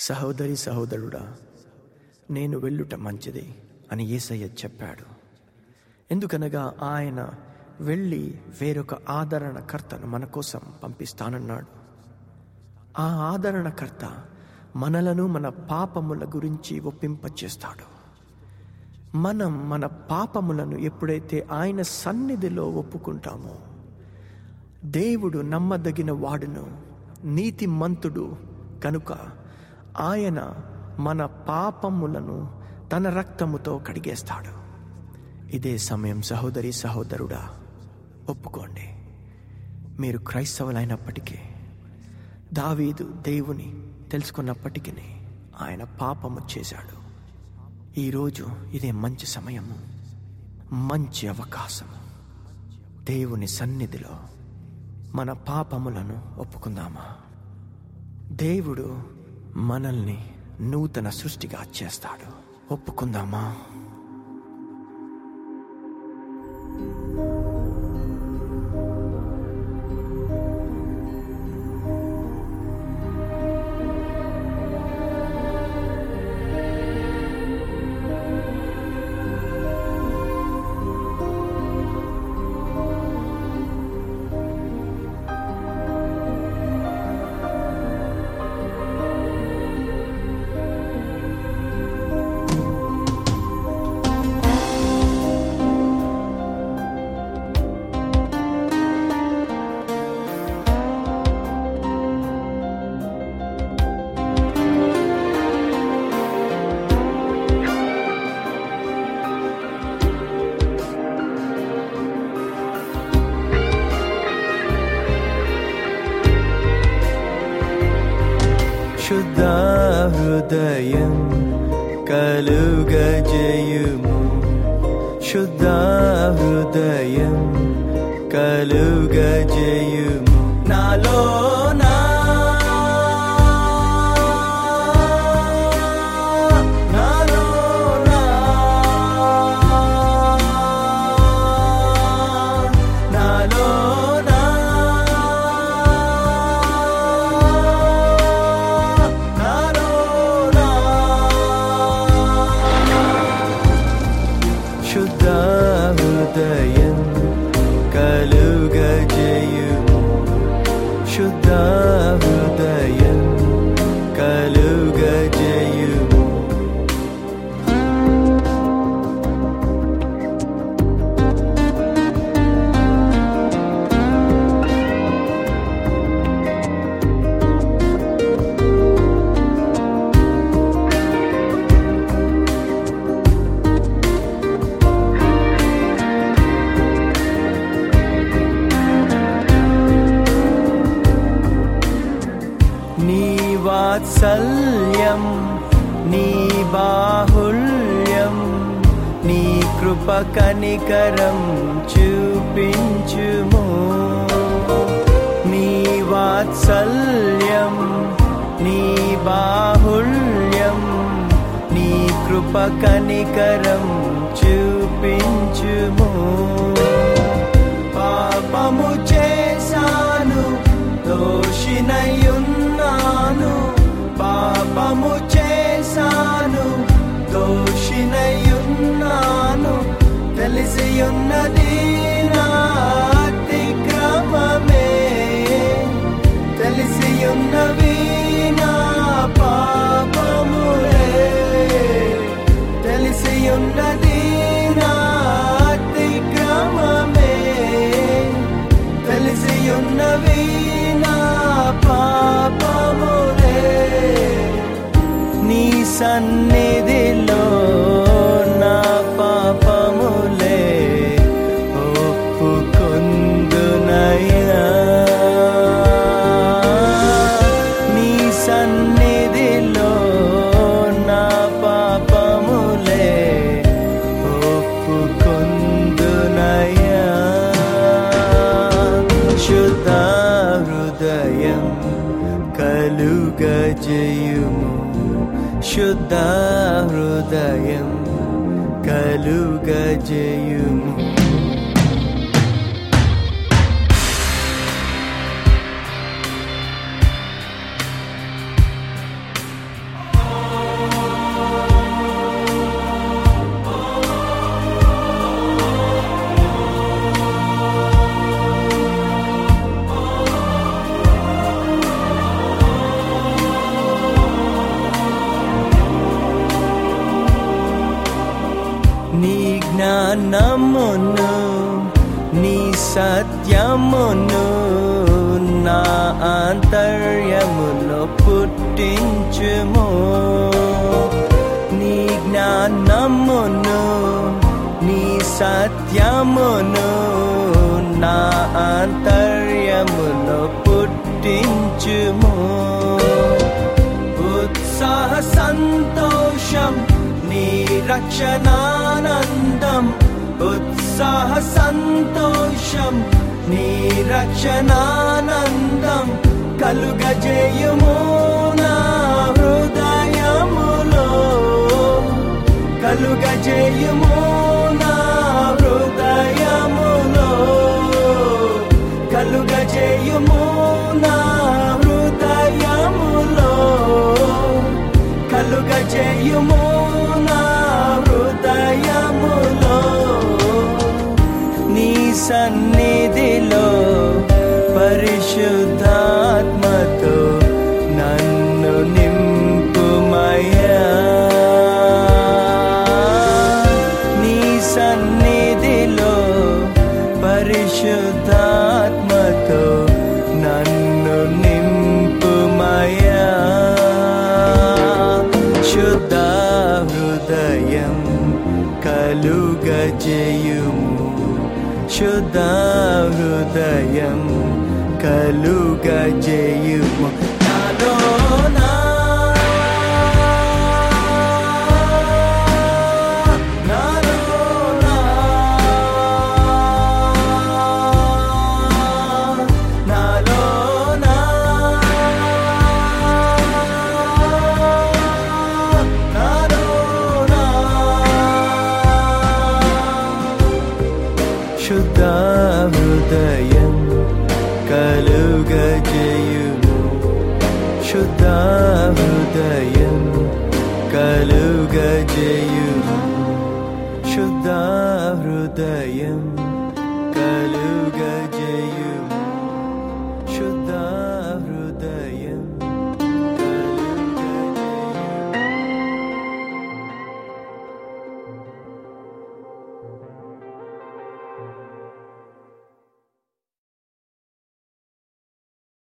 సహోదరి సహోదరుడా నేను వెళ్ళుట మంచిది అని యేసయ్య చెప్పాడు ఎందుకనగా ఆయన వెళ్ళి వేరొక ఆదరణకర్తను మన కోసం పంపిస్తానన్నాడు ఆ ఆదరణకర్త మనలను మన పాపముల గురించి ఒప్పింపచేస్తాడు మనం మన పాపములను ఎప్పుడైతే ఆయన సన్నిధిలో ఒప్పుకుంటామో దేవుడు నమ్మదగిన వాడును నీతిమంతుడు కనుక ఆయన మన పాపములను తన రక్తముతో కడిగేస్తాడు ఇదే సమయం సహోదరి సహోదరుడా ఒప్పుకోండి మీరు క్రైస్తవులైనప్పటికీ దావీదు దేవుని తెలుసుకున్నప్పటికీ ఆయన పాపము చేశాడు ఈరోజు ఇదే మంచి సమయము మంచి అవకాశము దేవుని సన్నిధిలో మన పాపములను ఒప్పుకుందామా దేవుడు మనల్ని నూతన సృష్టిగా చేస్తాడు ఒప్పుకుందామా శుద్ధ హృదయం కలుగజేయుము శుద్ధ హృదయం కలుగజేయుము నాలో నా నాలో నా నాలో నా నాలో నా శుద్ధ హృదయం కలుగజేయుము శుద్ధ హృదయం కలుగజేయుము నీ వాత్సల్యం నీ బాహుల్యం నీ కృప కనికరం చూపించుము నీ వాత్సల్యం నీ బాహుల్యం నీ కృప కనికరం చూపించుము పాపము చేశాను దోషినయున్నాను పాపము చేశాను దోషినయున్నాను తెలిసియున్నది నా అతిక్రమమే తెలిసియున్నవి నా పాపములే తెలిసియున్నది నా అతిక్రమమే తెలిసియున్నవి నా పాపములే నీ సన్నిధిలో నా పాపములే ఒప్పుకొందునయ్యా నీ సన్నిధిలో నా పాపములే ఒప్పుకొందునయ్యా శుద్ధ హృదయం కలుగజేయుము శుద్ధ హృదయం కలుగజేయుము జ్ఞానమును నీ సత్యమును నా ఆంతర్యములో పుట్టించుము నీ జ్ఞానమును నీ సత్యమును నా ఆంతర్యములో పుట్టించుము ఉత్సాహ సంతోషం నీ రక్షణానందం ఉత్సాహ సంతోషం నీ రక్షణానందం కలుగజేయుము నా హృదయములో కలుగజేయుము నా హృదయములో కలుగజేయుము నా హృదయములో కలుగజేయుము నా హృదయములో నీ సన్నిధిలో పరిశుద్ధాత్మతో నన్ను నింపుమయ్యా నీ సన్నిధిలో పరిశుద్ధాత్మతో నన్ను నింపుమయ్యా శుద్ధ హృదయం కలుగజేయుము శుద్ధ హృదయం కలుగజేయుము నాలోనా నాలోనా నాలోనా నాలోనా శుద్ధ హృదయం కలుగజేయుము శుద్ధ హృదయం కలుగజేయుము శుద్ధ హృదయం కలుగజేయుము